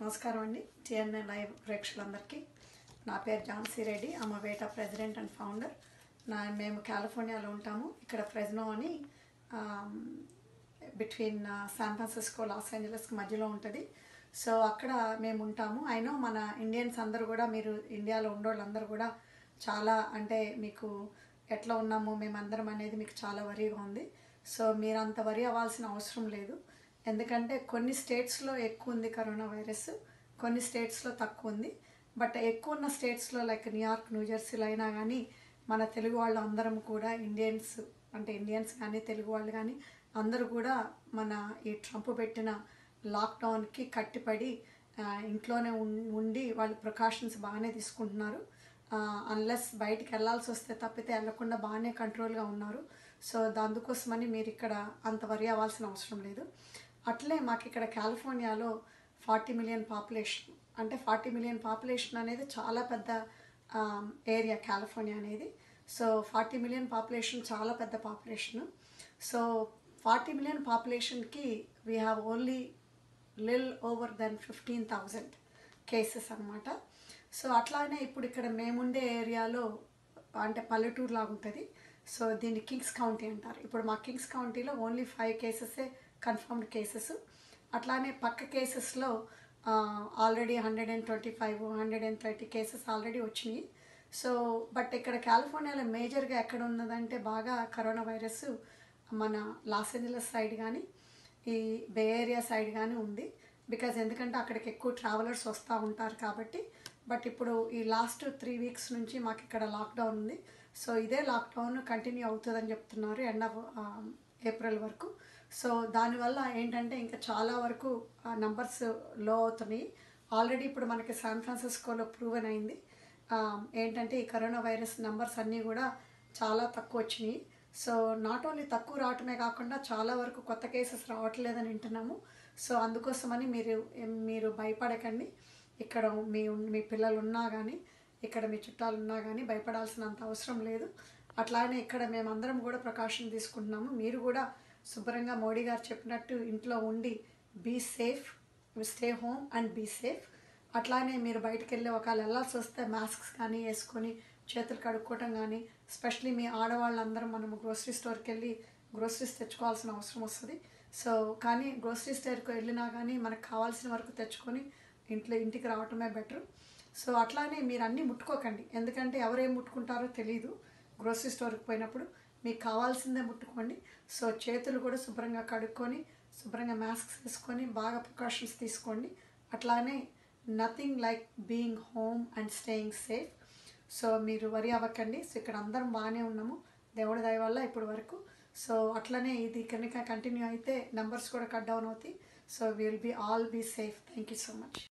నమస్కారం అండి టిఎన్ఏ లైవ్ ప్రేక్షకులందరికీ నా పేరు ఝాన్సీ రెడ్డి అమ్మ వేట ప్రెసిడెంట్ అండ్ ఫౌండర్ నా మేము కాలిఫోర్నియాలో ఉంటాము ఇక్కడ ఫ్రెజ్నో అని బిట్వీన్ శాన్ ఫ్రాన్సిస్కో లాస్ ఏంజలస్కి మధ్యలో ఉంటుంది సో అక్కడ మేము ఉంటాము అయినా మన ఇండియన్స్ అందరూ కూడా మీరు ఇండియాలో ఉండేవాళ్ళందరూ కూడా చాలా అంటే మీకు ఎట్లా ఉన్నాము మేమందరం అనేది మీకు చాలా వరీగా ఉంది సో మీరు అంత వరి అవ్వాల్సిన అవసరం లేదు ఎందుకంటే కొన్ని స్టేట్స్లో ఎక్కువ ఉంది కరోనా వైరస్ కొన్ని స్టేట్స్లో తక్కువ ఉంది బట్ ఎక్కువ ఉన్న స్టేట్స్లో లైక్ న్యూయార్క్ న్యూజెర్సీలో అయినా కానీ మన తెలుగు వాళ్ళు అందరం కూడా ఇండియన్స్ అంటే ఇండియన్స్ కానీ తెలుగు వాళ్ళు కానీ అందరూ కూడా మన ఈ ట్రంప్ పెట్టిన లాక్డౌన్కి కట్టిపడి ఆ, ఇంట్లోనే ఉం- ఉండి వాళ్ళు ప్రికాషన్స్ బాగానే తీసుకుంటున్నారు అన్లెస్ బయటికి వెళ్ళాల్సి వస్తే తప్పితే వెళ్ళకుండా బాగానే కంట్రోల్గా ఉన్నారు సో దానికోసమని మీరు ఇక్కడ అంత వరి అవ్వాల్సిన అవసరం లేదు అట్లే మాకు ఇక్కడ కాలిఫోర్నియాలో ఫార్టీ మిలియన్ పాపులేషన్ అంటే ఫార్టీ మిలియన్ పాపులేషన్ అనేది చాలా పెద్ద ఏరియా కాలిఫోర్నియా అనేది సో ఫార్టీ మిలియన్ పాపులేషన్ చాలా పెద్ద పాపులేషన్ సో ఫార్టీ మిలియన్ పాపులేషన్కి we have only lil over than fifteen thousand cases అనమాట సో అట్లానే ఇప్పుడు ఇక్కడ మేముండే ఏరియాలో అంటే పల్లెటూరు లాగా ఉంటుంది సో దీన్ని కింగ్స్ కౌంటీ అంటారు ఇప్పుడు మా కింగ్స్ కౌంటీలో ఓన్లీ ఫైవ్ కేసెసే కన్ఫర్మ్డ్ కేసెస్ అట్లానే పక్క కేసెస్లో already hundred and twenty five hundred and thirty cases already వచ్చినాయి సో బట్ ఇక్కడ కాలిఫోర్నియాలో మేజర్గా ఎక్కడ ఉన్నదంటే బాగా కరోనా వైరస్ మన లాస్ ఏంజలస్ సైడ్ కానీ ఈ బే ఏరియా సైడ్ కానీ ఉంది బికాజ్ ఎందుకంటే అక్కడికి ఎక్కువ ట్రావెలర్స్ వస్తూ ఉంటారు కాబట్టి బట్ ఇప్పుడు ఈ లాస్ట్ త్రీ వీక్స్ నుంచి మాకు ఇక్కడ లాక్డౌన్ ఉంది సో ఇదే లాక్డౌన్ కంటిన్యూ అవుతుందని చెప్తున్నారు ఎండ్ ఆఫ్ ఏప్రిల్ వరకు సో దానివల్ల ఏంటంటే ఇంకా చాలా వరకు నంబర్స్ లో అవుతున్నాయి ఆల్రెడీ ఇప్పుడు మనకి శాన్ ఫ్రాన్సిస్కోలో ప్రూవెన్ అయింది ఆ, ఏంటంటే ఈ కరోనా వైరస్ నంబర్స్ అన్నీ కూడా చాలా తక్కువ వచ్చినాయి సో నాట్ ఓన్లీ తక్కువ రావటమే కాకుండా చాలా వరకు కొత్త కేసెస్ రావట్లేదని వింటున్నాము సో అందుకోసమని మీరు మీరు భయపడకండి ఇక్కడ మీ మీ పిల్లలు ఉన్నా కానీ ఇక్కడ మీ చుట్టాలు ఉన్నా కానీ భయపడాల్సినంత అవసరం లేదు అట్లానే ఇక్కడ మేమందరం కూడా ప్రికాషన్ తీసుకుంటున్నాము మీరు కూడా శుభ్రంగా మోడీ గారు చెప్పినట్టు ఇంట్లో ఉండి be safe stay home and be safe అట్లానే మీరు బయటకు వెళ్ళి ఒకవేళ వెళ్ళాల్సి వస్తే మాస్క్స్ కానీ వేసుకొని చేతులు కడుక్కోవటం కానీ స్పెషలీ మీ ఆడవాళ్ళందరం మనము గ్రోసరీ స్టోర్కి వెళ్ళి గ్రోసరీస్ తెచ్చుకోవాల్సిన అవసరం వస్తుంది సో కానీ గ్రోసరీ స్టోర్కి వెళ్ళినా కానీ మనకు కావాల్సిన వరకు తెచ్చుకొని ఇంట్లో ఇంటికి రావటమే బెటర్ సో అట్లానే మీరు అన్నీ ముట్టుకోకండి ఎందుకంటే ఎవరేం ముట్టుకుంటారో తెలియదు గ్రోసరీ స్టోర్కి పోయినప్పుడు మీకు కావాల్సిందే ముట్టుకోండి సో చేతులు కూడా శుభ్రంగా కడుక్కొని శుభ్రంగా మాస్క్స్ వేసుకొని బాగా ప్రికాషన్స్ తీసుకోండి అట్లానే nothing like being home and staying safe so మీరు వరి అవ్వకండి సో ఇక్కడ అందరం బాగానే ఉన్నాము దేవుడి దయ వల్ల ఇప్పటి వరకు సో అట్లనే ఇది కనుక కంటిన్యూ అయితే నెంబర్స్ కూడా కట్ డౌన్ అవుతాయి so will be all be safe thank you so much